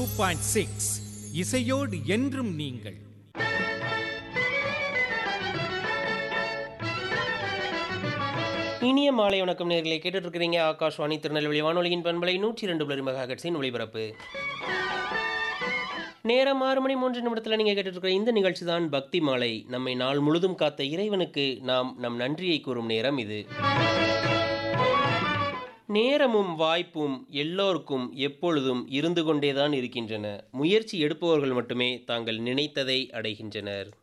two point six இசையோடு என்றும் நீங்கள் இனிய மாலை வணக்கம் நேர்களை கேட்டுட்டு இருக்கிறீங்க ஆகாஷ்வாணி திருநெல்வேலி வானொலியின் பண்பலை நூற்றி ரெண்டு புள்ளி மெகாஹெட்ஸின் ஒளிபரப்பு நேரம் ஆறு மணி மூன்று நிமிடத்தில் நீங்கள் கேட்டுட்டு இருக்கிற இந்த நிகழ்ச்சி தான் பக்தி மாலை நம்மை நாள் முழுதும் காத்த இறைவனுக்கு நாம் நம் நன்றியை கூறும் நேரம் இது நேரமும் வாய்ப்பும் எல்லோருக்கும் எப்பொழுதும் இருந்து கொண்டேதான் இருக்கின்றன முயற்சி எடுப்பவர்கள் மட்டுமே தாங்கள் நினைத்ததை அடைகின்றனர்